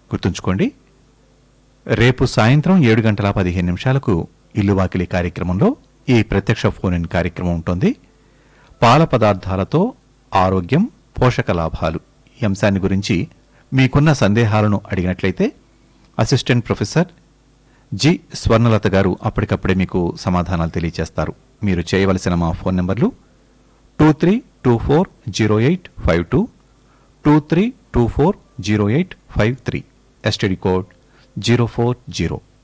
గుర్తుంచుకోండి రేపు సాయంత్రం ఏడు గంటల పదిహేను నిమిషాలకు ఇల్లువాకిలి కార్యక్రమంలో ఈ ప్రత్యక్ష ఫోన్ ఇన్ కార్యక్రమం ఉంటుంది పాల పదార్థాలతో ఆరోగ్యం పోషక లాభాలు ఈ అంశాన్ని గురించి మీకున్న సందేహాలను అడిగినట్లయితే అసిస్టెంట్ ప్రొఫెసర్ జి స్వర్ణలత గారు అప్పటికప్పుడే మీకు సమాధానాలు తెలియజేస్తారు మీరు చేయవలసిన మా ఫోన్ నెంబర్లు two three two four zero eight five two two three two four zero eight five three STD code zero four zero